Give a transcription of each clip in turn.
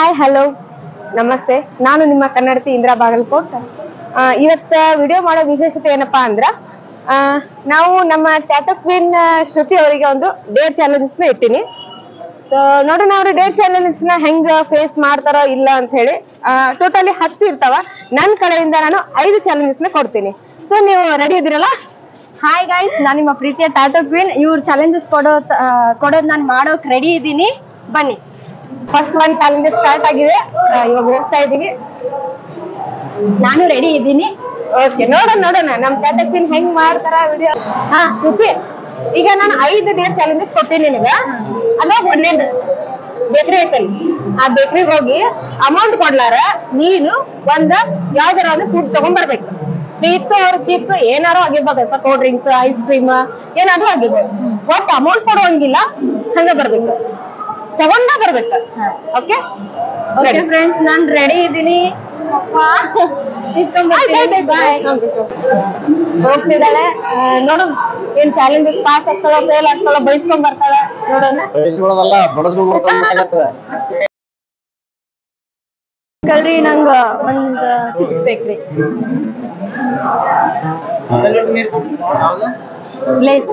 Hi hello ನಮಸ್ತೆ ನಾನು ನಿಮ್ಮ ಕನ್ನಡತಿ ಇಂದಿರಾ ಬಾಗಲಕೋಟ್ ಆ, ಇವತ್ತ ವಿಡಿಯೋ ಮಾಡೋ ವಿಶೇಷತೆ ಏನಪ್ಪಾ ಅಂದ್ರ ಆ, ನಾವು ನಮ್ಮ ಸ್ಟ್ಯಾಟಸ್ ಕ್ವೀನ್ ಶ್ರುತಿ ಅವರಿಗೆ ಒಂದು ಡೇಟ್ ಚಾಲೆಂಜಸ್ ನ ಇಟ್ಟಿನಿ ಸೊ ನೋಡೋಣ ಅವ್ರು ಡೇಟ್ ಚಾಲೆಂಜಸ್ ನ ಹೆಂಗ್ ಫೇಸ್ ಮಾಡ್ತಾರೋ ಇಲ್ಲ ಅಂತ ಹೇಳಿ ಟೋಟಲಿ ಹತ್ತು ಇರ್ತಾವ ನನ್ನ ಕಡೆಯಿಂದ ನಾನು ಐದು ಚಾಲೆಂಜಸ್ ನ ಕೊಡ್ತೀನಿ ಸೊ ನೀವು ರೆಡಿ ಇದ್ದೀರಲ್ಲ ಹಾಯ್ ಗೈಸ್ ನಾನು ನಿಮ್ಮ ಪ್ರೀತಿಯ ಟ್ಯಾಟೋ ಕ್ವೀನ್ ಇವ್ರು ಚಾಲೆಂಜಸ್ ಕೊಡೋ ಕೊಡೋದು ನಾನು ಮಾಡೋಕ್ ರೆಡಿ ಇದ್ದೀನಿ ಬನ್ನಿ ಫಸ್ಟ್ ಒನ್ ಚಾಲೆಂಜಸ್ ಸ್ಟಾರ್ಟ್ ಆಗಿದೆ ಆ, ಇವಾಗ ಹೋಗ್ತಾ ಇದೀವಿ ನಾನು ರೆಡಿ ಇದ್ದೀನಿ ಓಕೆ ನೋಡೋಣ ನೋಡೋಣ ನಮ್ ಕ್ಯಾಟಕ್ವಿನ್ ಹೆಂಗ್ ಮಾಡ್ತಾರ ವಿಡಿಯೋ ಹಾ ಶ್ರುತಿ ಈಗ ನಾನು ಐದು ಡೇಟ್ ಚಾಲೆಂಜಸ್ ಕೊಡ್ತೀನಿ ನಿನಗ ಅಲ್ಲ ಒಂದೇದು ಬೇಕ್ರಿ ಐತಲ್ಲಿ ಆ ಬೇಕ್ರಿಗೆ ಹೋಗಿ ಅಮೌಂಟ್ ಕೊಡ್ಲಾರ ನೀನು ಒಂದ ಯಾವ್ದಾರ ಒಂದು ಫುಡ್ ತಗೊಂಡ್ ಬರ್ಬೇಕು ಸ್ವೀಟ್ಸ್ ಅವ್ರ ಚಿಪ್ಸ್ ಏನಾರು ಆಗಿರ್ಬೋದು ಕೋಲ್ಡ್ ಡ್ರಿಂಕ್ಸ್ ಐಸ್ ಕ್ರೀಮ್ ಏನಾದ್ರು ಆಗಿರ್ಬೋದು ಒಟ್ಟು ಅಮೌಂಟ್ ಕೊಡುವಂಗಿಲ್ಲ ಹಂಗ ಬರ್ಬೇಕು ತಗೊಂಡ ಬರ್ಬೇಕು ಓಕೆ ಓಕೆ ಫ್ರೆಂಡ್ಸ್ ನಾನು ರೆಡಿ ಇದ್ದೀನಿ ಹೋಗ್ತಿದ್ದಾಳೆ ಆ, ನೋಡು ಏನ್ ಚಾಲೆಂಜಸ್ ಪಾಸ್ ಆಗ್ತಾಳ ಫೇಲ್ ಆಗ್ತಾಳ ಬೈಸ್ಕೊಂಡ್ ಬರ್ತಾಳ ನೋಡೋಣ ಬಯಸ್ಕೊಳ್ಳೋದಲ್ಲ ಬಡಸ್ಕೊಂಡ್ ಬರ್ತಾಗತ್ತೆ ಕಲ್ರಿ ನಂಗ ಒಂದ್ ಚಿಪ್ಸ್ ಬೇಕ್ರಿ ಲೇಸ್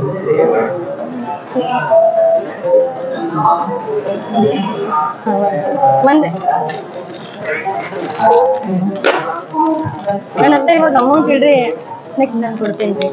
ಒಂದೇ ನನ್ನ ಹತ್ರ ಇವಾಗ ಅಮೌಂಟ್ ಇಡ್ರಿ ನೆಕ್ಸ್ಟ್ ನಾನು ಕೊಡ್ತೀನಿ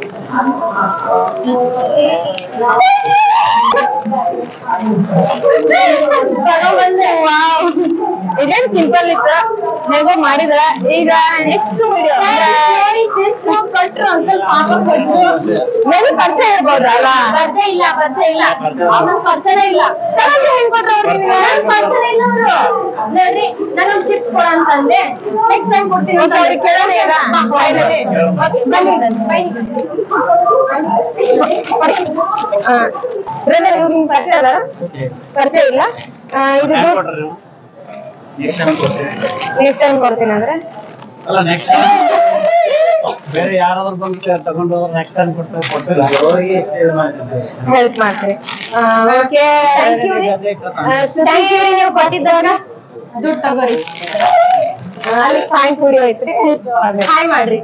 ವಾವ್ ಇದೇನ್ ಸಿಂಪಲ್ ಇತ್ತು ಹೇಗೋ ಮಾಡಿದ್ರ ಈಗ ನೆಕ್ಸ್ಟ್ ವಿಡಿಯೋ ಕೊಟ್ರು ಅಂಕಲ್ ಪಾಪ ಕೊಟ್ರು ನನಗೆ ಪರಿಚಯ ಇರ್ಬೋದಲ್ಲ ಪರಿಚಯ ಇಲ್ಲ ಪರಿಚಯ ಇಲ್ಲ ಅವ್ನ ಪರಿಚಯ ಇಲ್ಲ ಚೆನ್ನಾಗಿ ಹೆಂಗ್ ಕೊಟ್ರು ಅವ್ರು ನಿಮ್ಗೆ? ಪರಿಚಯ ಇಲ್ಲ ಅವ್ರು ನೋಡ್ರಿ ನಾನು ಚಿಪ್ಸ್ ಕೊಡ ಅಂತಂದೆ ನೆಕ್ಸ್ಟ್ ಟೈಮ್ ಕೊಡ್ತೀನಿ Okay, ಅವ್ರಿಗೆ ಕೇಳೋಣ ಈಗ. Finally. Okay, ಬನ್ನಿ. ಆ, brother, ಇವ್ರು ನಿಮ್ಗೆ ಪರಿಚಯ ಅದಾರ? ಪರಿಚಯ ಇಲ್ಲ ಆ, ಇದು ನೆಕ್ಸ್ಟ್ ಟೈಮ್ ಕೊಡ್ತೀನಿ ಅಂದ್ರೆ ಅಲ್ಲ ನೆಕ್ಸ್ಟ್ ಬೇರೆ ಯಾರಾದ್ರೂ ಬಂದು ತಗೊಂಡು ನೆಕ್ಸ್ಟ್ ಟೈಮ್ ಕೊಟ್ಟು ಕೊಟ್ಟಿಲ್ಲ ಅವ್ರಿಗೆ ಇಷ್ಟು ಇದು ಮಾಡಿದ್ದೆ. ಹೆಲ್ಪ್ ಮಾಡ್ತೀನಿ ಓಕೆ Thank you ರೀ. ಥ್ಯಾಂಕ್ ಯು ನೀವು ಕೊಟ್ಟಿದ್ದವಾಗ ದುಡ್ಡು ತಗೋರಿ ಅಲ್ಲಿ ಪಾಯಿಂಟ್ ವಿಡಿಯೋ ಐತ್ರಿ ಹಾಯ್ ಮಾಡ್ರಿ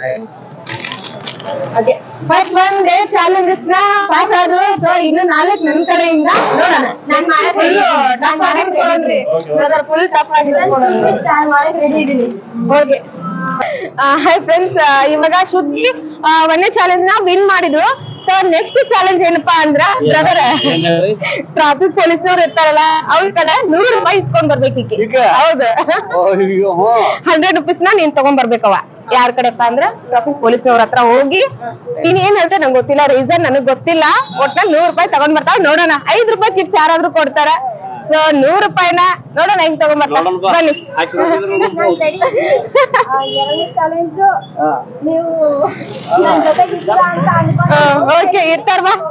okay first one day challenges ನ ಪಾಸ್ ಆದ್ರು ಸೊ ಇನ್ನು ನಾಲ್ಕು ನನ್ನ ಕಡೆಯಿಂದ ನೋಡೋಣ ನಾನ್ ಮಾಡಕ್ ಫುಲ್ ready. ಟಫ್ ಆಗಿ ಕೊಡೋಣ್ರಿ ಫುಲ್ ಟಫ್ ಆಗಿದೆ ಕೊಡೋಣ್ರಿ ಮಾಡಕ್ ರೆಡಿ ಇದೀನಿ ಓಕೆ ಹಾಯ್ ಫ್ರೆಂಡ್ಸ್ ಇವಾಗ ಶುದ್ಧಿ ಆ, ಒಂದೇ ಚಾಲೆಂಜ್ ನ ವಿನ್ ಮಾಡಿದ್ರು ಸೊ ನೆಕ್ಸ್ಟ್ ಚಾಲೆಂಜ್ ಏನಪ್ಪಾ ಅಂದ್ರ ಬ್ರದರ್ ಏನ್ ಹೇಳ್ರಿ? ಟ್ರಾಫಿಕ್ ಪೊಲೀಸ್ನವ್ರು ಇರ್ತಾರಲ್ಲ ಅವ್ರ ಕಡೆ ನೂರು ರೂಪಾಯಿ ಇಸ್ಕೊಂಡ್ ಬರ್ಬೇಕು ಈಕಿ ಈಗ? ಹೌದು ಅಯ್ಯೋ, ಹ್ಞೂ. ಹಂಡ್ರೆಡ್ ರುಪೀಸ್ ನ ನೀನ್ ತಗೊಂಡ್ ಬರ್ಬೇಕವ ಯಾರ್ ಕಡೆಪ್ಪ ಅಂದ್ರ ಟ್ರಾಫಿಕ್ ಪೊಲೀಸ್ನವ್ರ ಹತ್ರ ಹೋಗಿ ನೀನ್ ಏನ್ ಹೇಳ್ತಾ ನಂಗೆ ಗೊತ್ತಿಲ್ಲ ರೀಸನ್ ನನಗ್ ಗೊತ್ತಿಲ್ಲ ಒಟ್ನಲ್ಲಿ ನೂರ್ ರೂಪಾಯಿ ತಗೊಂಡ್ ಬರ್ತಾವ ನೋಡೋಣ ಐದ್ ರೂಪಾಯಿ ಚಿಪ್ಸ್ ಯಾರಾದ್ರೂ ಕೊಡ್ತಾರ ಸೊ ನೂರ್ ರೂಪಾಯಿನ ನೋಡೋಣ ಹೆಂಗ್ ತಗೊಂಡ್ ಬರ್ತಾರ ನೋಡೋಣ ಬಾ. ಬನ್ನಿ ಹಾಕಿ ಹೋಗಿದ್ರು ನೋಡು. ಎರಡನೇ ಚಾಲೆಂಜು ಹಾ. ನೀವು ನನ್ನ ಜೊತೆಗೆ ಇದ್ದೀರಾ ಅಂತ ಅನ್ಕೊಂಡು ಓಕೆ ಇರ್ತಾರ ಬಾ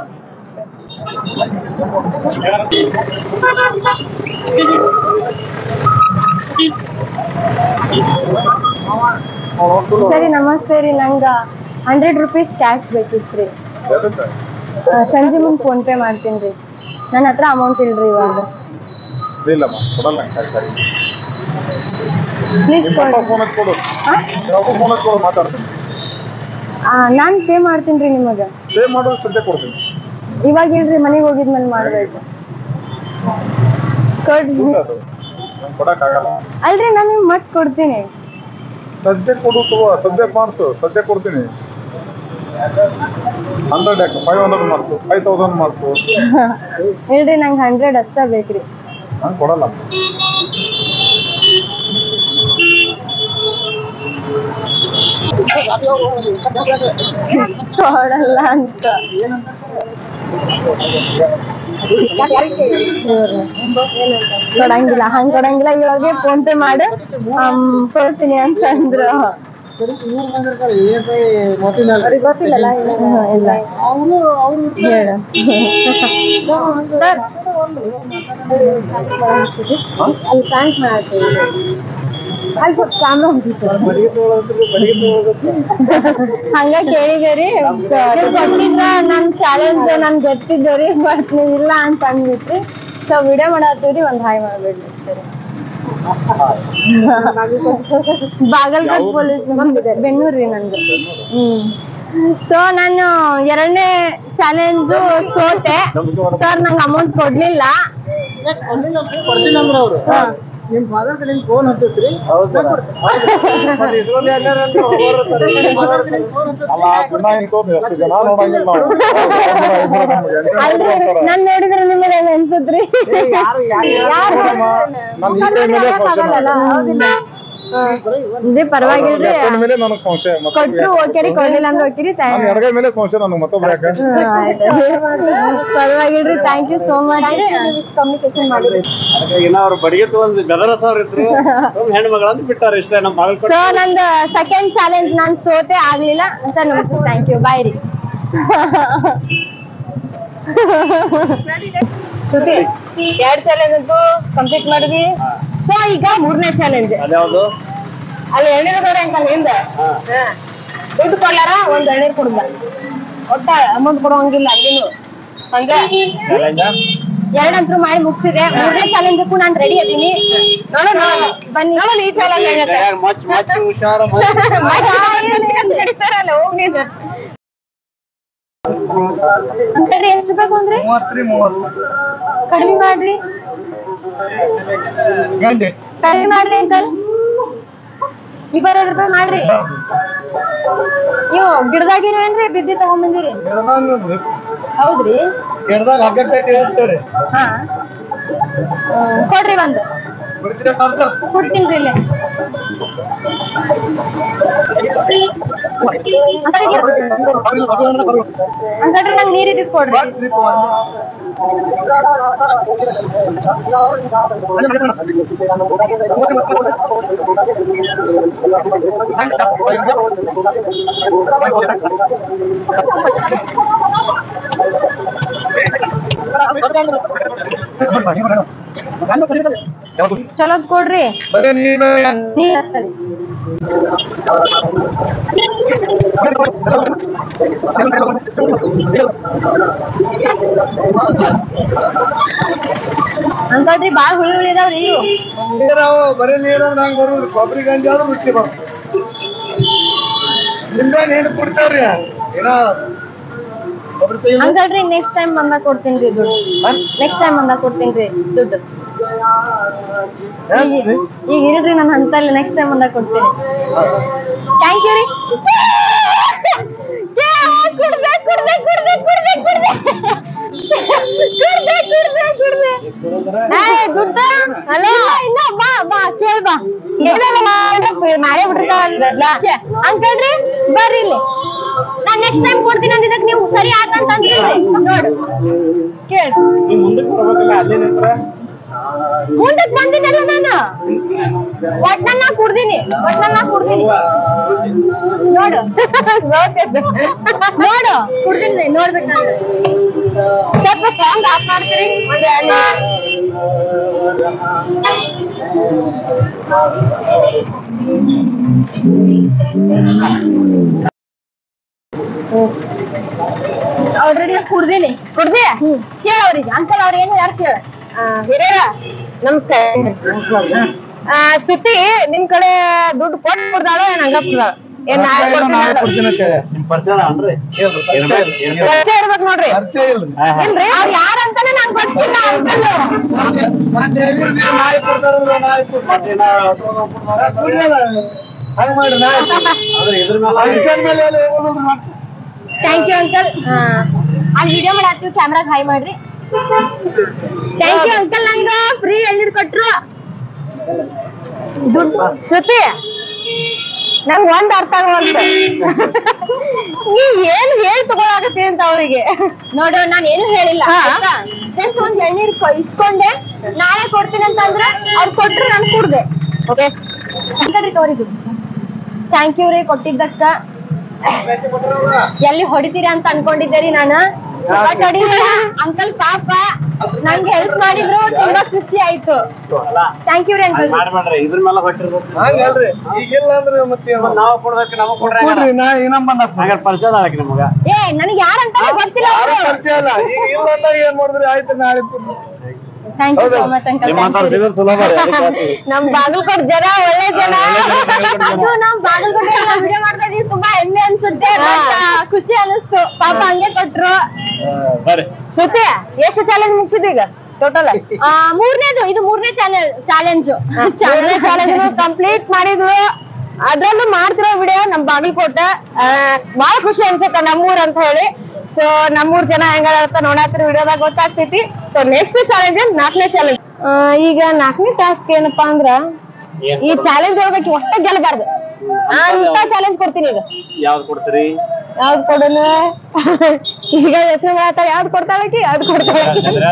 ಸರಿ ನಮಸ್ತೆ ರೀ ನಂಗ ಹಂಡ್ರೆಡ್ ರುಪೀಸ್ ಕ್ಯಾಶ್ ಬೇಕಿತ್ತು ರೀ ಸಂಜೆ ಮುಂದೆ ಫೋನ್ ಪೇ ಮಾಡ್ತೀನಿ ರೀ ನನ್ನ ಹತ್ರ ಅಮೌಂಟ್ ಇಲ್ರಿ ಇವಾಗ ಇಲ್ಲಮ್ಮ ಕೊಡಲ್ಲ ಸರಿ ಪ್ಲೀಸ್ ನಿಮ್ಮ ಕೊಡಿ ಫೋನ್ ಕೊಡು ಯಾವಾಗ ಫೋನ್ ಕೊಡು ಮಾತಾಡ್ತೀನಿ ನಾನು ಪೇ ಮಾಡ್ತೀನಿ ರೀ ನಿಮಗೆ ಪೇ ಮಾಡೋ ಸದ್ಯ ಕೊಡ್ತೀನಿ ಇವಾಗ ಇಲ್ರಿ ಮನೆಗೆ ಹೋಗಿದ್ಮೇಲೆ ಮಾಡ್ಬೇಕು ಕೊಡ್ರಿ ದುಡ್ಡು ಅದು ನಂಗೆ ಕೊಡಕ್ಕಾಗಲ್ಲ ಅಲ್ರಿ ನಾನು ನಿಮ್ಗೆ ಮತ್ತೆ ಕೊಡ್ತೀನಿ ಸದ್ಯ ಕೊಡು ತಗೋ ಸದ್ಯ ಮಾಡಿಸು ಸದ್ಯ ಕೊಡ್ತೀನಿ ಹಂಡ್ರೆಡ್ ಯಾಕೆ ಫೈವ್ ಹಂಡ್ರೆಡ್ ಮಾಡಿಸು ಫೈವ್ ತೌಸಂಡ್ ಮಾಡಿಸು ಇಲ್ರಿ ನಂಗೆ ಹಂಡ್ರೆಡ್ ಅಷ್ಟೇ ಬೇಕ್ರಿ ನಂಗೆ ಕೊಡಲ್ಲ ಕೊಡಲ್ಲ ಅಂತ ಕೊಡಂಗಿಲ್ಲ ಹಂಗ್ ಕೊಡಂಗಿಲ್ಲ ಇವಾಗೆ ಫೋನ್ ಪೇ ಮಾಡು ಆಮ್, ಕೊಡ್ತೀನಿ ಅಂತ ಅಂದ್ರು ಅವ್ರಿಗೆ ಗೊತ್ತಿಲ್ಲಲ್ಲ ಹ್ಮ್, ಇಲ್ಲ ಹೇಳು ಸರ್ ಅಲ್ಲಿ ಪ್ಯಾಂಟ್ ಮಾಡ್ತೀವಿ ಅಲ್ಲಿ ಸ್ವಲ್ಪ ಕ್ಯಾಮ್ರಾ ಹಂಗ ಕೇಳಿದೇರಿ ನೀವ್ ಕೊಟ್ಟಿದ್ರ ನನ್ ಚಾಲೆಂಜ್ ನನ್ ಗೊತ್ತಿದ್ದರಿ ಬಟ್ ನೀವ್ ಇಲ್ಲ ಅಂತ ಅಂದ್ಬಿಟ್ರಿ ಸೊ ವಿಡಿಯೋ ಮಾಡತ್ತೀವ್ರಿ ಒಂದ್ ಹಾಯ್ ಮಾಡ್ಬಿಡ್ರಿ ಸರಿ ಬಾಗಲಕೋಟ್ ಪೊಲೀಸ್ ಬೆನ್ನೂರ್ ರೀ ನಂದು ಹ್ಮ್ ಸೊ ನಾನು ಎರಡನೇ ಚಾಲೆಂಜ್ ಸೋತೆ ಸರ್ ನಂಗೆ ಅಮೌಂಟ್ ಕೊಡ್ಲಿಲ್ಲ ಹಾ. ನಿಮ್ ಫಾದರ್ ಕಡೆ ಫೋನ್ ಹತ್ತಿಸ್ರಿ ಅಲ್ಲ ದಿನ ಇಂತವ್ರು ಎಷ್ಟು ಜನ ನೋಡಂಗಿಲ್ಲ ನಾವು ಇಬ್ರು ನಮ್ಗೆ ಎಂತ ಅಲ್ರಿ ನೋಡ್ತಾರ? ನಾನ್ ನೋಡಿದ್ರೆ ನಿಮಗೆ ಹೆಂಗ್ ಅನ್ಸುತ್ರಿ ಯಾರು ನನ್ ಈ ಕೈ ಮೇಲೆ ಸಂಶಯ ಇದೇ ಪರವಾಗಿಲ್ರಿ ಎತ್ತದ ಮೇಲೆ ನನಗ್ ಸಂಶಯ ಮತ್ತೆ ಕೊಟ್ರು ಓಕೆರಿ ಕೊಡ್ಲಿಲ್ಲ ಅಂದ್ರೆ ಓಕೆರಿ ನನ್ ಎಡಗೈ ಮೇಲೆ ಸಂಶಯ ನನಗೆ ಮತ್ತೊಬ್ರು ಯಾಕೆ ಪರವಾಗಿಲ್ರಿ ಥ್ಯಾಂಕ್ ಯು ಸೋ ಮಚ್ ಇಷ್ಟು ಕಮ್ಯುನಿಕೇಶನ್ ಮಾಡಿದ್ರಿ ಅದಕ್ಕಾಗಿ ನಾವು ಅವ್ರ ಬಡಿಗೆ ತಗೊಂಡ್ ಗದರಸವ್ರ ಇದ್ರು ಹೆಣ್ಣು ಮಗಳಂತ ಬಿಟ್ಟಾರ ಇಷ್ಟೇ ನಮ್ಮ ಬಾಗಲಕೋಟೆ ಸೊ ನಂದು ಸೆಕೆಂಡ್ ಚಾಲೆಂಜ್ ನಾನ್ ಸೋತೆ ಆಗ್ಲಿಲ್ಲ ಅಂತ ನಮಸ್ತೆ ಥ್ಯಾಂಕ್ ಯು ಬಾಯ್ ರೀ ಶ್ರುತಿ ಎರಡ್ ಚಾಲೆಂಜ್ ಅಂತೂ ಕಂಪ್ಲೀಟ್ ಮಾಡಿದ್ವಿ ಸೊ ಈಗ ಮೂರನೇ ಚಾಲೆಂಜ್ ಅದ್ಯಾವ್ದು ಅಲ್ಲಿ ಎಳ್ನೀರು ಕೊಡ್ರಿ ಅಂಕಲ್ ಹಿಂದ ಹಾ. ಹಾ. ದುಡ್ಡು ಕೊಡ್ಲಾರ ಒಂದ್ ಎಳ್ನೀರ್ ಕೊಡುದ ಒಟ್ಟ ಅಮೌಂಟ್ ಕೊಡುವಂಗಿಲ್ಲ ಅಲ್ಲಿನು ಹಂಗ ಚಾಲೆಂಜ್ ಎರಡಂತ್ರು ಮಾಡಿ ಮುಗ್ಸಿದೆ ಮೂರನೇ ಚಾಲೆಂಜಕ್ಕೂ ನಾನ್ ರೆಡಿ ಅದೀನಿ ನೋಡೋಣ ಬನ್ನಿ ನೋಡೋಣ ಈ ಚಾಲೆಂಜ್ ಹೆಂಗತ್ತೆ ಮಚ್ ಮಚ್ ಹುಷಾರ ಮಚ್ ನಡೀತಾರಲ್ಲ ಹೋಗಿ ಅಂಕಲ್ರಿ ಎಷ್ಟು ಬೇಕು ಅಂದ್ರೆ ಮೂವತ್ತ್ರಿ ಮೂವತ್ತು ಕಡಿಮೆ ಮಾಡ್ರಿ ಗಂಟೆ ಕಡಿಮೆ ಮಾಡ್ರಿ ಅಂಕಲ್ ಇಪ್ಪತ್ತೈದು ರೂಪಾಯಿ ಮಾಡ್ರಿ ನೀವು ಗಿಡದಾಗಿರೇನ್ರಿ ಬಿದ್ದಿ ತಗೊಂಬಂದಿರಿ ಹೌದ್ರಿ ಕೆಡ್ದಾಗ ಹಗ್ಗ ಕಟ್ಟಿ ಹೇಳ್ತಾರೆ ಹಾ ಹ್ಮ್, ಕೊಡ್ರಿ ಒಂದು ಬಿಡ್ತೀರಾ ಪಾರ್ಸಲ್ ಕೊಡ್ತೀನಿ ಇಲ್ಲೇ ಅಂಕಲ್ರಿ ನಂಗೆ ನೀರ್ ಇದ್ದಿದ್ ಕೊಡ್ರಿ ಚಲೋದ್ ಕೊಡ್ರಿ ಬರೀ ನೀನು ನೀರ್ ಅಷ್ಟರಿ ಅಂಕಲ್ರಿ ಬಾಳ್ ಹುಳಿ ಹುಳಿ ಇದಾವ್ರಿ ಇವು ನೀರಾವು ಬರೀ ನೀರು ನಂಗೆ ಬರೋದು ಕೊಬ್ಬರಿ ಗಂಜಿ ಆದ್ರೂ ರುಚಿ ಬರ್ತದೆ ನಿಮ್ದ ನೀನು ಕೊಡ್ತಾವ್ರಿ ಏನೋ ಕೊಬ್ಬರಿ ತೆಗಿ ಅಂಕಲ್ರಿ ನೆಕ್ಸ್ಟ್ ಟೈಮ್ ಬಂದಾಗ ಕೊಡ್ತೀನಿ ರೀ ದುಡ್ಡು ನೆಕ್ಸ್ಟ್ ಟೈಮ್ ಬಂದಾಗ ಕೊಡ್ತೀನಿ ರೀ ದುಡ್ಡು ಈಗ ಈಗ ಇರ್ರಿ ನಾನು ಅಂತಲ್ಲ ನೆಕ್ಸ್ಟ್ ಟೈಮ್ ಬಂದಾಗ ಕೊಡ್ತೀನಿ ಥ್ಯಾಂಕ್ ಯು ರೀ ಕುಡ್ದೆ ಕುಡ್ದೆ ಕುಡ್ದೆ ಕುಡ್ದೆ ಕುಡ್ದೆ ಕುಡ್ದೆ ಕುಡ್ದೆ ಕುಡ್ದೆ ಏ ದುಡ್ಡ ಹಲೋ ಇಲ್ಲ ಬಾ ಬಾ ಕೇಳ್ ಬಾ ಏನೆಲ್ಲ ಮಾಡೇ ಬಿಟ್ಟಿರ್ತಾವಲ್ಲ ಅಂಕಲ್ರಿ ಬರ್ರಿ ಇಲ್ಲಿ ನಾನ್ ನೆಕ್ಸ್ಟ್ ಟೈಮ್ ಕೊಡ್ತೀನಿ ಅಂದಿದ್ದಕ್ಕೆ ನೀವು ಸರಿ ಆತಂತ ಅಂದ್ರಿ ನೋಡು ಕೇಳ್ ನೀವ್ ಮುಂದಕ್ಕೆ ಬರ್ಬೇಕಲ್ಲ ಅಲ್ಲೇ ನಿಂತ್ರ ಮುಂದಕ್ ಬಂದಿದ್ದಲ್ಲ ನಾನು ಒಟ್ನಲ್ಲಿ ನಾ ಕುಡ್ದೀನಿ ಒಟ್ನಲ್ಲಿ ನಾ ಕುಡ್ದೀನಿ ನೋಡು ನೋಡು ಕುಡ್ದೀನಿ ನೋಡ್ಬೇಕು ನಾನು ಸ್ವಲ್ಪ ಸಾಂಗ್ ಆಫ್ ಮಾಡ್ತೀರಿ ಒಂದ್ ಎರಡ್ ನಿಮಿಷ. ಆಲ್ರೆಡಿ ಕುಡ್ದೀನಿ ಕುಡ್ದಿ ಕೇಳ ಅವ್ರಿಗೆ ಅಂಕಲ್ ಅವ್ರು ಏನು ಯಾರು ಕೇಳ ಹಿರಿಯರ ನಮಸ್ಕಾರ ಆ, ಶ್ರುತಿ ನಿಮ್ ಕಡೆ ದುಡ್ಡು ಕೊಟ್ಟು ಕೊಡ್ದಾಳೋ ಏನ್ ಹಂಗ ಕೊಡ್ದಾಳ ಏನ್ ನಾಳೆ ಕೊಡ್ತೀನಿ ಕೊಡ್ತೀನಿ ಅಂತ ಹೇಳಿ. ನಿಮ್ ಪರಿಚಯ ಅನ್ರಿ ಇರ್ಬೇಕು, ಇರ್ಬೇಕು. ಪರಿಚಯ ಇರ್ಬೇಕು ನೋಡ್ರಿ ಪರಿಚಯ ಇಲ್ರಿ ಹಾ, ಹಾ. ಇಲ್ರಿ ಅವ್ರು ಯಾರಂತಾನೆ ನಂಗೆ ಗೊತ್ತಿಲ್ಲ ಅಂಕಲ್ ಮತ್ತೆ ಹೇಳಿದ್ರು ನೀವು ನಾಳೆ ಕೊಡ್ತಾರಲ್ಲ ನಾಳೆ ಕೊಡ್ತಾರೆ ಹಂಗ ಮಾಡ್ರಿ ನಾಳೆ ಆದ್ರೆ ಇದ್ರ ಮೇಲೆ ಫಂಕ್ಷನ್ ಮೇಲೆ ಎಲ್ಲ ಹೋಗೋದಿಲ್ರಿ ಮತ್ತೆ ಥ್ಯಾಂಕ್ ಯು ಅಂಕಲ್ ಅಲ್ಲಿ ವಿಡಿಯೋ ಮಾಡಾಕ್ತಿವಿ ಕ್ಯಾಮ್ರಾಗ ಹಾಯ್ ಮಾಡ್ರಿ ಥ್ಯಾಂಕ್ ಯು ಅಂಕಲ್ ನಂಗ ಫ್ರೀ ಎಳ್ನೀರ್ ಕೊಟ್ರು ದುಡ್ಡು ಶ್ರುತಿ ನಂಗ್ ಒಂದ್ ಅರ್ಥ ಆಗವಲ್ತು ನೀ ಏನ್ ಹೇಳ್ ತಗೊಳಕತ್ತಿ ಅಂತ ಅವ್ರಿಗೆ ನೋಡು ನಾನು ಏನು ಹೇಳಿಲ್ಲ ಜಸ್ಟ್ ಒಂದ್ ಎಳ್ನೀರ್ ಕೊ- ಇಸ್ಕೊಂಡೆ ನಾಳೆ ಕೊಡ್ತೀನಿ ಅಂತಂದ್ರೆ ಅವ್ರು ಕೊಟ್ರು ನಾನು ಕುಡ್ದೆ ಓಕೆ ಅಂಕಲ್ರಿ ತೋರಿ ಥ್ಯಾಂಕ್ ಯು ರೀ ಕೊಟ್ಟಿದ್ದಕ್ಕ ಎಲ್ಲಿ ಹೊಡಿತೀರಿ ಅಂತ ಅನ್ಕೊಂಡಿದ್ದೆ ರೀ ನಾನು ಬಟ್ ಹೊಡಿಲಿಲ್ಲ ಅಂಕಲ್ ಪಾಪ ನಂಗೆ ಹೆಲ್ಪ್ ಮಾಡಿದ್ರು ತುಂಬಾ ಖುಷಿ ಆಯ್ತು ಅಲ್ಲ ಥ್ಯಾಂಕ್ ಯು ರೀ ಅಂಕಲ್ ಹಂಗ್ ಮಾಡ್ಬೇಡ್ರಿ ಇದ್ರ ಮೇಲೆ ಹೊಟ್ಟಿರ್ಬೇಕು ಹಂಗಲ್ರಿ ಈಗಿಲ್ಲ ಅಂದ್ರೆ ಮತ್ತೆ ಮತ್ತ್ ನಾವ್ ಕೊಡ್ಬೇಕು ನಮಗ್ ಕೊಡ್ರಿ ಕೊಡ್ರಿ ನಾ ಇನ್ನೊಂದ್ ಬಂದ ಹಂಗಾರೆ ಪರಿಚಯ ಅದಾಳಕಿ ನಮಗ ಏ ನನಗೆ ಯಾರಂತ ಗೊತ್ತಿಲ್ಲ ಯಾರು ಅವ್ರು. ಪರಿಚಯ ಇಲ್ಲ ಈಗ ಇಲ್ಲ ಅಂದಾಗ ಏನ್ ಮಾಡಿದ್ರಿ ಆಯ್ತು ನಾಳೆ ಕೊಡ್ರಿ. Thank you so much uncle ನಿಮ್ಮ ಮಾತಾಡ್ ಸಿಗೋದು ಸುಲಭ ರೀ ಅದಕ್ಕೆ ಹೇಳ್ತೀವಿ. ನಮ್ ಬಾಗಲಕೋಟ್ ಜನ ಒಳ್ಳೆ ಜನ ಅದು ನಮ್ ಬಾಗಲಕೋಟೆ ವಿಡಿಯೋ ಮಾಡ್ತಾ ಇದೀವಿ ತುಂಬಾ ಹೆಮ್ಮೆ ಅನ್ಸುತ್ತೆ but, ಆ, ಖುಷಿ ಅನಿಸ್ತು ಪಾಪ ಹಂಗೆ ಕೊಟ್ರು ಹಾ, ಬರ್ರಿ ಸುತ್ತಿ ಎಷ್ಟು ಚಾಲೆಂಜ್ ಮುಗಿಸಿದ ಈಗ ಟೋಟಲ್ ಆ, ಮೂರನೇದು ಇದು ಮೂರನೇ ಚಾಲೆಂಜ್ ಚಾಲೆಂಜು ಮೂರನೇ ಚಾಲೆಂಜ್ ಕಂಪ್ಲೀಟ್ ಮಾಡಿದ್ವು ಅದ್ರಲ್ಲೂ ಮಾಡ್ತಿರೋ ವಿಡಿಯೋ ನಮ್ ಬಾಗಲಕೋಟ ಬಹಳ ಖುಷಿ ಅನ್ಸುತ್ತ ನಮ್ಮೂರ್ ಅಂತ ಹೇಳಿ ಸೊ ನಮ್ಮೂರ್ ಜನ ಹೆಂಗಾರ ಅಂತ ನೋಡಾತಿರೋ ವಿಡಿಯೋದಾಗ ಗೊತ್ತಾಗ್ತೈತಿ ಸೊ ನೆಕ್ಸ್ಟ್ ಚಾಲೆಂಜ್ ನಾಲ್ಕನೇ ಚಾಲೆಂಜ್ ಈಗ ನಾಲ್ಕನೇ ಟಾಸ್ಕ್ ಏನಪ್ಪಾ ಅಂದ್ರ ಏನ್ ಈ ಚಾಲೆಂಜ್ ಒಳಗೆ ಒಟ್ಟ ಗೆಲ್ಲಬಾರ್ದು ಅಂತ ಚಾಲೆಂಜ್ ಕೊಡ್ತೀನಿ ಈಗ ಯಾವ್ದು ಕೊಡ್ತೀರಿ ಯಾವ್ದು ಕೊಡೋಣ ಈಗ ಯೋಚನೆ ಮಾಡತ್ತಾಳ ಯಾವ್ದು ಕೊಡ್ತಾಳಕಿ ಯಾವ್ದು ಕೊಡ್ತಾಳೆ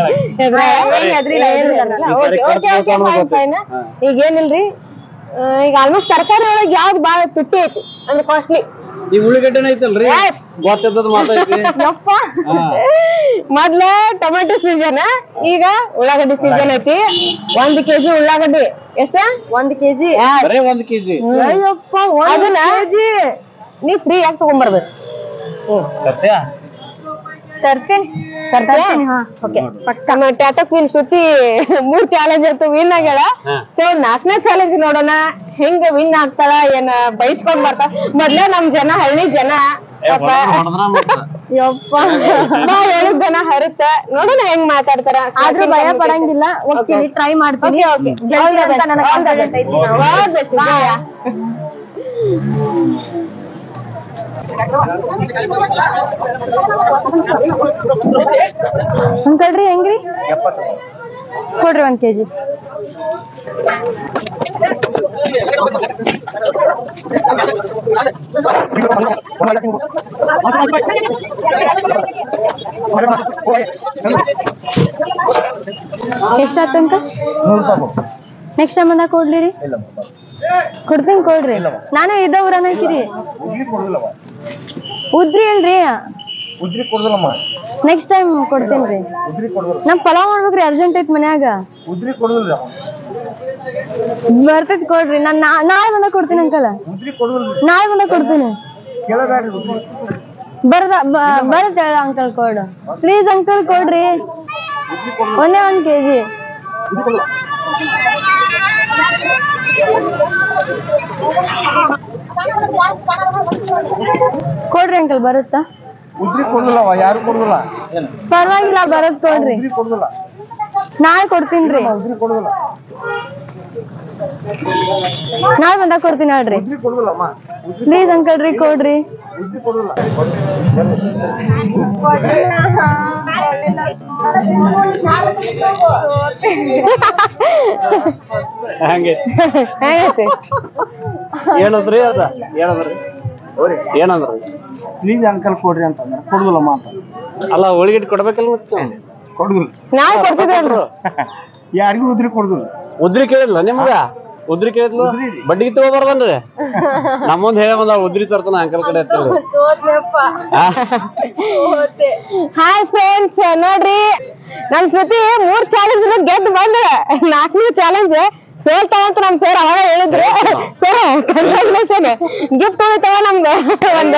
ಈಗ ಏನಿಲ್ರಿ ಆ, ಈಗ ಆಲ್ಮೋಸ್ಟ್ ತರಕಾರಿ ಒಳಗೆ ಯಾವ್ದು ಬಾಳ ತುಟ್ಟಿ ಐತಿ ಅಂದ್ರೆ ಕಾಸ್ಟ್ಲಿ ಈ ಉಳ್ಳಿಗಡ್ಡೆನ ಐತಲ್ರಿ ಗೊತ್ತಿದ್ದದ ಮಾತೈತಿ ಯಪ್ಪ ಮೊದ್ಲ ಟೊಮೆಟೊ ಸೀಸನ್ ಈಗ ಉಳ್ಳಾಗಡ್ಡಿ ಸೀಸನ್ ಐತಿ ಒಂದ್ ಕೆಜಿ ಉಳ್ಳಾಗಡ್ಡಿ ಎಷ್ಟ ಒಂದ್ ಕೆಜಿ ಬರೇ ಒಂದ್ ಕೆಜಿ ಅದನ್ನ ನೀ ಫ್ರೀ ಆಗಿ ತಗೊಂಡ್ಬರ್ಬೇಕು ಸತ್ಯ ತರ್ತೀನಿ ತರ್ತೀನಿ ಓಕೆ ನಮ್ಮ ಟ್ಯಾಟೋ ಕ್ವೀನ್ ಶ್ರುತಿ ಮೂರ್ ಚಾಲೆಂಜ್ ಅಂತೂ ವಿನ್ ಆಗ್ಯಾಳ ಹಾ. ಸೊ ನಾಲ್ಕನೇ ಚಾಲೆಂಜ್ ನೋಡೋಣ ಹೆಂಗ ವಿನ್ ಆಗ್ತಾಳ ಏನ ಬೈಸ್ಕೊಂಡ್ ಬರ್ತಾಳ ಮೊದ್ಲೇ ನಮ್ ಜನ ಹಳ್ಳಿ ಜನ ಏ, ಪಾಪ ಹೊಡ್ದ್ರ- ಹೊಡ್ದ್ರ ಮತ್ತ. ಯಪ್ಪ ಬಾ ಹೇಳಿದ ಜನ ಹರುತ್ತ ನೋಡೋಣ ಹೆಂಗ್ ಮಾತಾಡ್ತಾರ ಆದ್ರೂ ಭಯ ಪಡಂಗಿಲ್ಲ ಹೋಗ್ತೀನಿ ಟ್ರೈ ಮಾಡ್ತೀನಿ Okay, okay. ಗೆಲ್ತೀನಿ ಅಂತ ನನಗೆ confidence ಐತಿ. All the best, Jaya. Uncle ರೀ ಹೆಂಗ್ರಿ ಕೊಡ್ರಿ ಒಂದ್ ಕೆಜಿ ಎಷ್ಟಾಯ್ತು ಅಂಕಲ್ ನೆಕ್ಸ್ಟ್ ಟೈಮ್ ಬಂದಾಗ ಕೊಡ್ಲಿ ರೀ ಕೊಡ್ತೀನಿ ಕೊಡ್ರಿ ನಾನು ಇದ್ದ ಊರನ್ನ ಹಾಕಿರಿ ಉದ್ರಿ ಕೊಡುದಿಲ್ಲವ ಉದ್ರಿ ಹೇಳ್ರಿ ಉದ್ರಿ ಕೊಡುದಿಲ್ಲಮ್ಮ ನೆಕ್ಸ್ಟ್ ಟೈಮ್ ಕೊಡ್ತೀನಿ ರೀ ಉದ್ರಿ ಕೊಡುದಿಲ್ಲ ನಮ್ ಪಲಾವ್ ಮಾಡ್ಬೇಕ್ರಿ ಅರ್ಜೆಂಟ್ ಐತ್ ಮನ್ಯಾಗ ಉದ್ರಿ ಕೊಡುದಿಲ್ಲ ಬರ್ತೈತ್ ಕೊಡ್ರಿ ನಾನ್ ನಾ- ನಾಳೆ ಬಂದಾಗ ಕೊಡ್ತೀನಿ ಅಂಕಲ್ ಉದ್ರಿ ಕೊಡುದಿಲ್ಲ ನಾಳೆ ಬಂದಾಗ ಕೊಡ್ತೀನಿ ಕೇಳಬೇಡ್ರಿ ಉದ್ರಿ ಬರ್ದ ಬ- ಬರುತ್ತೆ ಹೇಳ ಅಂಕಲ್ ಕೊಡು ಪ್ಲೀಸ್ ಅಂಕಲ್ ಕೊಡ್ರಿ ಒಂದೇ ಒಂದ್ ಕೆಜಿ ಉದ್ರಿ ಕೊಡಲ್ಲ ಕೊಡ್ರಿ ಅಂಕಲ್ ಬರುತ್ತಾ ಉದ್ರಿ ಕೊಡುದಿಲ್ಲವ ಯಾರು ಕೊಡುದಿಲ್ಲ ಏನು ಪರವಾಗಿಲ್ಲ ಬರತ್ ಕೊಡ್ರಿ ಉದ್ರಿ ಕೊಡುದಿಲ್ಲ ನಾಳೆ ಕೊಡ್ತೀನಿ ಉದ್ರಿ ಕೊಡುದಿಲ್ಲ ನಾಳೆ ಬಂದಾಗ ಕೊಡ್ತೀನಿ ಹೇಳ್ರಿ ಉದ್ರಿ ಕೊಡುದಿಲ್ಲಮ್ಮ ಉದ್ರಿ ಪ್ಲೀಸ್ ಅಂಕಲ್ ರೀ ಕೊಡ್ರಿ ಉದ್ರಿ ಕೊಡುದಿಲ್ಲ ಹಂಗೆ ಹೆಂಗೈತಿ ಏನಂದ್ರಿ ಅದ ಏನಂದ್ರಿ ಏನಂದ್ರಿ ಪ್ಲೀಸ್ ಅಂಕಲ್ ಕೊಡ್ರಿ ಅಂತ ಕೊಡುದಿಲ್ಲಮ್ಮ ಅಂತ ಅಲ್ಲ ಉಳ್ಳಿಗಡ್ಡೆ ಕೊಡ್ಬೇಕಲ್ಲ ಮತ್ತೆ ಕೊಡುದಿಲ್ಲ ನಾಳೆ ಕೊಡ್ತಿದ್ರಲ್ರಿ ಯಾರಿಗೂ ಉದ್ರಿ ಕೊಡುದಿಲ್ಲ ಉದ್ರಿ ಕೇಳಿದ್ಲ ನಿಮ್ಗ ಉದ್ರಿ ಕೇಳಿದ್ಲು ಬಡ್ಡಿಗೆ ತಗೋಬಾರ್ದನ್ರಿ ನಮ್ಮೊಂದ್ ಹೇಳ ಬಂದ ಉದ್ರಿ ತರ್ತಾನ ಅಂಕಲ್ ಕಡೆ ಅಂತೇಳಿ ಆ? ಹಾಯ್ ಫ್ರೆಂಡ್ಸ್ ನೋಡ್ರಿ ನಮ್ ಶ್ರುತಿ ಮೂರ್ ಚಾಲೆಂಜ್ ಗೆದ್ದು ಬಂದ ನಾಲ್ಕನೇ ಚಾಲೆಂಜ್ ಸೋಲ್ತಾವ ಅಂತ ನಮ್ ಸರ್ ಅವಾಗ ಹೇಳಿದ್ರು ಸರ್ ಕಂಗ್ರಾಚುಲೇಷನ್ ಗಿಫ್ಟ್ ಹೋಗ್ತಾವ ನಮ್ಗೆ ಒಂದು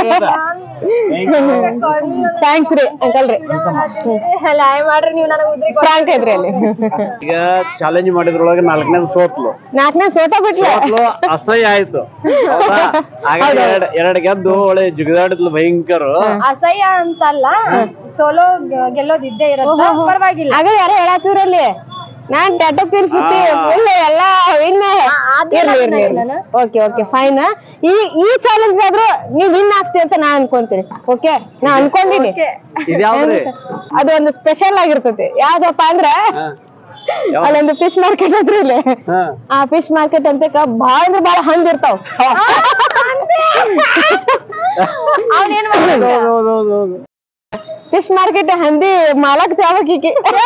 ಥ್ಯಾಂಕ್ಸ್ ರೀ ಅಂಕಲ್ ರೀ ಮಾಡ್ರಿ ನೀವು ನನಗೆ ಉದ್ರಿ ಫ್ರಾಂಕ್ ಐತ್ರಿ ಅಲ್ಲಿ ಈಗ ಚಾಲೆಂಜ್ ಮಾಡಿದ್ರೊಳಗೆ ನಾಲ್ಕನೇದು ಸೋತ್ಲು ನಾಲ್ಕನೇ ಸೋಟ ಬಿಟ್ಲ ಸೋತ್ಲು ಅಸಹ್ಯ ಆಯ್ತು ಹೌದಾ? ಹಾಗಾಗಿ ಎರಡ್ ಎರಡ್ ಗೆದ್ದು ಒಳ್ಳೆ ಜಿಗಿದಾಡಿದ್ಲು ಭಯಂಕರ ಅಸಹ್ಯ ಅಂತಲ್ಲ ಸೋಲೋ ಗೆಲ್ಲೋದ್ ಇದ್ದೇ ಇರುತ್ತೆ ಪರವಾಗಿಲ್ಲ ಆಗ ಯಾರೋ ಹೇಳತ್ತಿದ್ರಲ್ಲಿ ನಾನ್ ಟ್ಯಾಟೋ ಕಿರ್ಸುತ್ತಿ ಫುಲ್ ಎಲ್ಲ ವಿನ್ ಇರ್ಲಿ ಇರ್ಲಿ ಓಕೆ ಓಕೆ ಫೈನ್ ಈ ಈ ಚಾಲೆಂಜ್ ಆದ್ರೂ ನೀವ್ ವಿನ್ ಆಗ್ತಿ ಅಂತ ನಾ ಅನ್ಕೊಂತೀನಿ ಓಕೆ ನಾ ಅನ್ಕೊಂಡಿನಿ ಇದ್ಯಾವ್ದ್ರಿ ಅದು ಒಂದು ಸ್ಪೆಷಲ್ ಆಗಿರ್ತೈತಿ ಯಾವ್ದಪ್ಪ ಅಂದ್ರ ಹಾ. ಯಾವ್ದ್? ಅಲ್ಲೊಂದು ಫಿಶ್ ಮಾರ್ಕೆಟ್ ಹತ್ರ ಇಲ್ಲಿ ಹಾ. ಆ ಫಿಶ್ ಮಾರ್ಕೆಟ್ ಅಂತ ಬಾಳ ಅಂದ್ರೆ ಬಾಳ ಹಂದ್ ಇರ್ತಾವ ಅವ್ನೇನ್ ಹೌದ್ ಹೌದ್ ಹೌದ್ ಹೌದ್. ಫಿಶ್ ಮಾರ್ಕೆಟ್ ಹಂದಿ ಮಾಲಕ್ ತ್ಯಾವಕೀಕಿ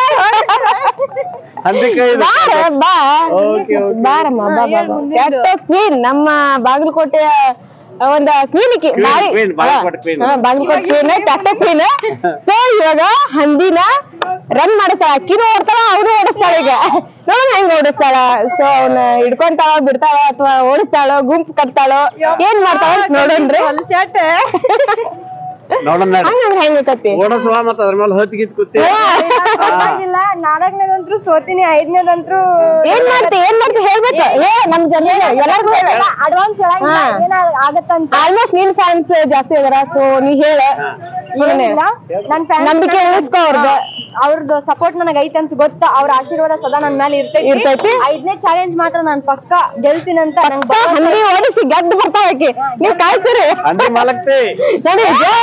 ಹಂದಿಕಾಯಿ ಇದು. ಬಾರ ಬಾ Okay, okay. ಬಾರಮ್ಮ ಬಾ ಬಾ ಬಾ ಕೆಟ್ಟ ಕ್ವೀನ್ ನಮ್ಮ ಬಾಗಲಕೋಟೆಯ ಒಂದ ಕ್ವೀನಿಕಿ Queen, ಬಾರಿ queen, Bagalkote queen. Bagalkote queen ಕೆಟ್ಟ ಕ್ವೀನ್ ಸೊ ಇವಾಗ ಹಂದಿನ ರನ್ ಮಾಡಿಸ್ತಾಳ ಅಕ್ಕಿನೂ ಓಡ್ತಾಳ ಅವನು ಓಡಿಸ್ತಾಳ ಈಗ ನೋಡೋಣ ಹೆಂಗ್ ಓಡಿಸ್ತಾಳ ಸೊ ಅವನ ಹಿಡ್ಕೊಂತಾಳ ಬಿಡ್ತಾಳ ಅಥವಾ ಓಡಿಸ್ತಾಳೋ ಗುಂಪು ಕಟ್ತಾಳೋ ಏನ್ ಮಾಡ್ತಾಳ ಅಂತ ನೋಡೋಣ್ರಿ ನೋಡೋಣ ನಡಿ. ಹಂಗಂದ್ರ ಹೆಂಗಕತಿ ಓಡಸುವ ಮತ್ತ ಅದ್ರ ಮೇಲೆ ಹತ್ತಿ ಗಿತ್ ಕೂತಿ ಪರವಾಗಿಲ್ಲ ನಾಲ್ಕನೇದಂತ್ರು ಸೋತೀನಿ ಐದನೇದಂತ್ರು ಏನ್ ಮಾಡ್ತಿ ಏನ್ ಮಾಡ್ತಿ ಹೇಳ್ಬೇಕು ಏ ನಮ್ ಜನ ಎಲ್ಲಾರ್ಗು ಅಡ್ವಾನ್ಸ್ ಏನ ಆಗತ್ತಂತ ಆಲ್ಮೋಸ್ಟ್ ನಿನ್ ಫ್ಯಾನ್ಸ್ ಜಾಸ್ತಿ ಅದಾರ ಸೊ ನೀ ಹೇಳ ಏನಿಲ್ಲ ನನ್ ಫ್ಯಾನ್ ನಂಬಿಕೆ ಉಳಿಸ್ಕೊ ಅವ್ರ್ದು. ಅವ್ರದ್ದು ಸಪೋರ್ಟ್ ನನಗ್ ಐತೆ ಅಂತ ಗೊತ್ತ ಅವ್ರ ಆಶೀರ್ವಾದ ಸದಾ ನನ್ ಮೇಲೆ ಇರ್ತೈತಿ ಇರ್ತೈತಿ. ಐದನೇ ಚಾಲೆಂಜ್ ಮಾತ್ರ ನಾನ್ ಪಕ್ಕ ಗೆಲ್ತೀನಂತ ನಂಗ್ ಭರವಸೆ ಹಂದಿ ಓಡಿಸಿ ಗೆದ್ದು ಬರ್ತಾವ ಆಕಿ ನೀವ್ ಕಾಯ್ತೀರಿ ಅಂದಿ ಮಾಲಕ್ತಿ ನೋಡಿ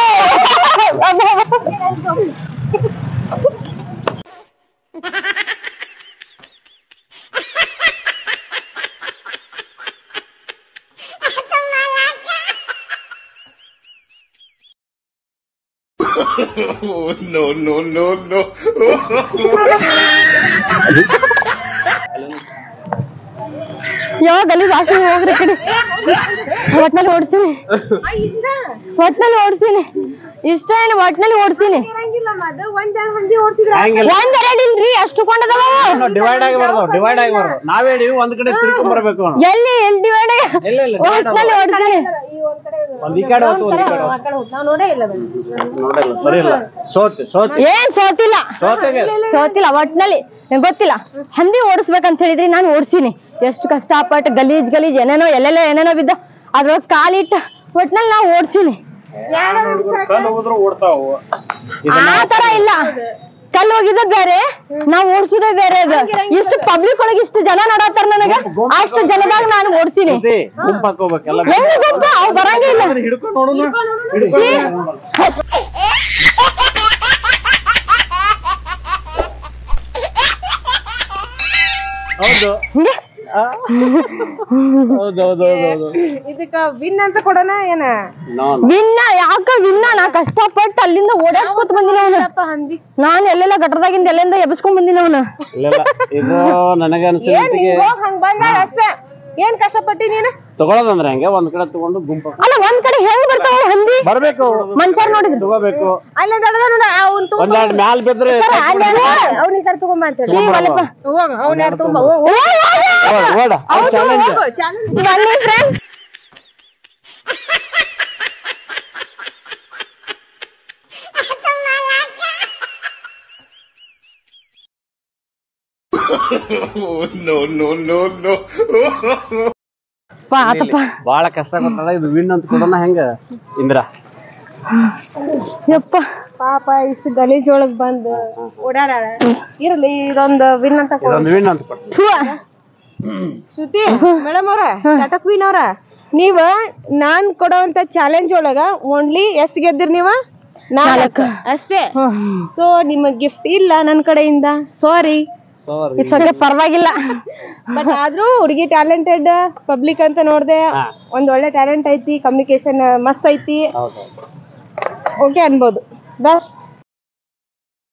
no, no, no, no. ಯಾವಾಗ ಗಲೀಜ್ ಹಾಕಿ ಹೋಗ್ರಿ ಈ ಕಡೆ ಒಟ್ನಲ್ಲಿ ಓಡಿಸಿನಿ ಒಟ್ನಲ್ಲಿ ಓಡಿಸಿನಿ ಇಷ್ಟ ಏನು ಒಟ್ನಲ್ಲಿ ಓಡಿಸಿನಿ ಹಂಗಿಲ್ಲ ಒಂದ್ ಎರಡ್ ಇಲ್ರಿ ಅಷ್ಟು ಕೊಂಡದವ ಡಿವೈಡ್ ಆಗಿ ಬರ್ತಾವ ಡಿವೈಡ್ ಆಗಿ ಬರ್ತಾವ ನಾವ್ ಹೇಳಿ ಒಂದ್ ಕಡೆ ತಿರ್ಕೊಂಡ್ ಬರ್ಬೇಕು ಅವ್ನು. ಎಲ್ಲಿ ಎಲ್ಲಿ ಡಿವೈಡ್ ಇಲ್ಲ ಇಲ್ಲ divide ಒಟ್ನಲ್ಲಿ ಓಡಿಸಿನಿ ಒಂದ್ ಈ ಕಡೆ ಹೋತು ಒಂದ್ ಈ ಕಡೆ ಹೋತು. ನೋಡಿಲ್ಲ ಸರಿ ಇಲ್ಲ ಸೋತ್ ಸೋತ್ ಏನ್ ಸೋತಿಲ್ಲ ಸೋತೆಗೆ ಸೋತಿಲ್ಲ ಒಟ್ನಲ್ಲಿ ನಂಗ್ ಗೊತ್ತಿಲ್ಲ ಹಂದಿ ಓಡಿಸ್ಬೇಕಂತ ಹೇಳಿದ್ರಿ ನಾನು ಓಡಿಸಿನಿ ಎಷ್ಟು ಕಷ್ಟಪಟ್ಟು ಗಲೀಜ್ ಗಲೀಜ್ ಏನೇನೋ ಎಲ್ಲೆಲ್ಲೋ ಏನೇನೋ ಬಿದ್ದ ಅದ್ರೊಳಗೆ ಕಾಲಿಟ್ಟ ಒಟ್ನಲ್ಲಿ ನಾವು ಓಡಿಸಿನಿ ಕಲ್ಲು ಹೋದ್ರು ಓಡ್ತಾವು ಆ ತರ ಇಲ್ಲ ಕಲ್ಲು ಹೋಗಿದ್ದ ಬೇರೆ ನಾವ್ ಓಡ್ಸುದೇ ಬೇರೆ ಅದು ಇಷ್ಟು ಪಬ್ಲಿಕ್ ಒಳಗೆ ಇಷ್ಟು ಜನ ನೋಡತ್ತಾರ ನನಗ ಅಷ್ಟು ಜನದಾಗ ನಾನು ಓಡ್ಸಿನಿ ಇದೆ ಗುಂಪ್ ಹಾಕೋಬೇಕೆಲ್ಲ ಹೆಂಗ್ ಗೊತ್ತ ಅವ್ ಬರಂಗೇ ಇಲ್ಲ ಹಿಡ್ಕೊಂಡು ನೋಡೋಣ ಛೀ! ಹೌದು ಹಿಂಗೆ? ಹೌದು ಹೌದು ಹೌದು ಹೌದು ಇದಕ್ಕ ವಿನ್ ಅಂತ ಕೊಡೋಣ ಏನ ನಾನು ವಿನ್ನ ಯಾಕ ವಿನ್ನ ನಾ ಕಷ್ಟಪಟ್ಟು ಅಲ್ಲಿಂದ ಓಡಾಡ್ಕೊತ ಬಂದಿನ ಅವನು ನಾನ್ ಎಲ್ಲೆಲ್ಲ ಗಟ್ರದಾಗಿಂದ ಎಲ್ಲಿಂದ ಎಬ್ಸ್ಕೊಂಡ್ ಬಂದಿನ ಅವನು ಇಲ್ಲ ಇಲ್ಲ ಇದು ನನಗೆ ಅನ್ಸಿದ ಮಟ್ಟಿಗೆ ಹಂಗ ಬಂದಾಗ ಅಷ್ಟೇ ಏನ್ ಕಷ್ಟಪಟ್ಟಿ ನೀನು ತಗೊಳೋದಂದ್ರೆ ಹಂಗೆ ಒಂದ್ ಕಡೆ ತಗೊಂಡು ಗುಂಪ ಅಲ್ಲ ಒಂದ್ ಕಡೆ ಹೆಂಗ್ ಬರ್ತಾವ ಹಂದಿ ಬರ್ಬೇಕು ಮನ್ಸಾರ್ ನೋಡಿದ್ರು ತಗೋಬೇಕು ಅಲ್ಲೇ ದಡದ ನೋಡ ಅವ್ನ್ ತುಂಬ ಒಂದೆರಡು ಮ್ಯಾಲ್ ಬಿದ್ರೆ ಅವ್ನ ಈ ತರ ತಗೊಂಬ ಅಂತ ಹೇಳಿ ತಗೊಂಬರಲ್ಲ. ಹೋಗ ಅವ್ನ ಯಾರು ತುಂಬ ಹೋಗ್ ಓಡ್, ಓಡ ಚಾಲೆಂಜ್ ಬನ್ನಿ friends no, no, no, no. ಆತಪ್ಪ ಬಾಳ ಕಷ್ಟ ಕೊಟ್ಟಾಳ ಇದು ವಿನ್ ಅಂತ ಕೊಡೋಣ ಹೆಂಗ ಇಂದ್ರ ಯಪ್ಪ ಪಾಪ ಇಷ್ಟು ಗಲೀಜ್ ಒಳಗ್ ಬಂದು ಓಡಾಡಾಳ ಇರ್ಲಿ ಇದೊಂದು ವಿನ್ ಅಂತ ಕೊಡು ಇದೊಂದು ವಿನ್ ಅಂತ ಕೊಡ ಥು. ಶ್ರುತಿ ಮೇಡಮ್ ಅವ್ರ ಟಾಟಾ ಕ್ವೀನ್ ಅವ್ರ ನೀವ ನಾನ್ ಕೊಡೋಂತ ಚಾಲೆಂಜ್ ಒಳಗ ಓನ್ಲಿ ಎಷ್ಟ್ ಗೆದ್ದಿರ್ ನೀವ ನಾಲ್ಕು ಅಷ್ಟೇ ಸೊ ನಿಮಗ್ ಗಿಫ್ಟ್ ಇಲ್ಲ ನನ್ ಕಡೆಯಿಂದ ಸಾರಿ ಸಾರಿ ಇಟ್ಸ್ ಓಕೆ ಪರವಾಗಿಲ್ಲ ಬಟ್ ಆದ್ರೂ ಹುಡುಗಿ ಟ್ಯಾಲೆಂಟೆಡ್ ಪಬ್ಲಿಕ್ ಅಂತ ನೋಡ್ದೆ ಹಾ. ಒಂದ್ ಒಳ್ಳೆ ಟ್ಯಾಲೆಂಟ್ ಐತಿ ಕಮ್ಯುನಿಕೇಶನ್ ಮಸ್ತ್ ಐತಿ ಹೌದು ಓಕೆ ಅನ್ಬೋದು ಬಸ್